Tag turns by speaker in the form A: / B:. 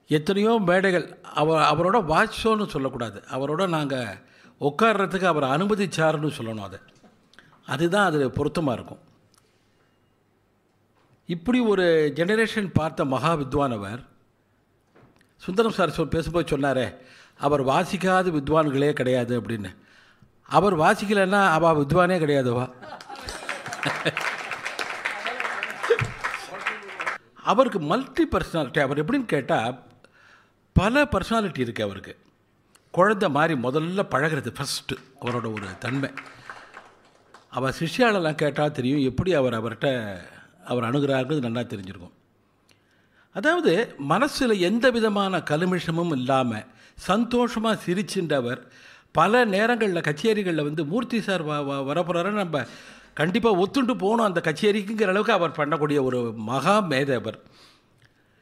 A: எத்தனையோ மேடைகள் அவர் அவரோட வாட்சோன்னு சொல்லக்கூடாது அவரோட நாங்கள் உட்கார்றதுக்கு அவர் அனுமதிச்சாருன்னு சொல்லணும் அதை அதுதான் அது பொருத்தமாக இருக்கும் இப்படி ஒரு ஜெனரேஷன் பார்த்த மகா வித்வான் அவர் சுந்தரம் சார் சொல் பேசும்போது சொன்னாரே அவர் வாசிக்காத வித்வான்களே கிடையாது அப்படின்னு அவர் வாசிக்கலைன்னா அவள் வித்வானே கிடையாதுவா அவருக்கு மல்டி பர்சனாலிட்டி அவர் எப்படின்னு கேட்டால் பல பர்சனாலிட்டி இருக்குது அவருக்கு குழந்தை மாதிரி முதல்ல பழகிறது ஃபஸ்ட்டு அவரோட ஒரு தன்மை அவர் சிஷ்யாலெல்லாம் கேட்டால் தெரியும் எப்படி அவர் அவர்கிட்ட அவர் அணுகிறாருங்கிறது நல்லா தெரிஞ்சிருக்கும் அதாவது மனசில் எந்த விதமான கலுமிஷமும் இல்லாமல் சந்தோஷமாக சிரிச்சின்றவர் பல நேரங்களில் கச்சேரிகளில் வந்து மூர்த்தி சார் வ வ வரப்போகிறாரு நம்ம கண்டிப்பாக ஒத்துண்டு போகணும் அந்த கச்சேரிக்குங்கிற அளவுக்கு அவர் பண்ணக்கூடிய ஒரு மகா மேதை அவர்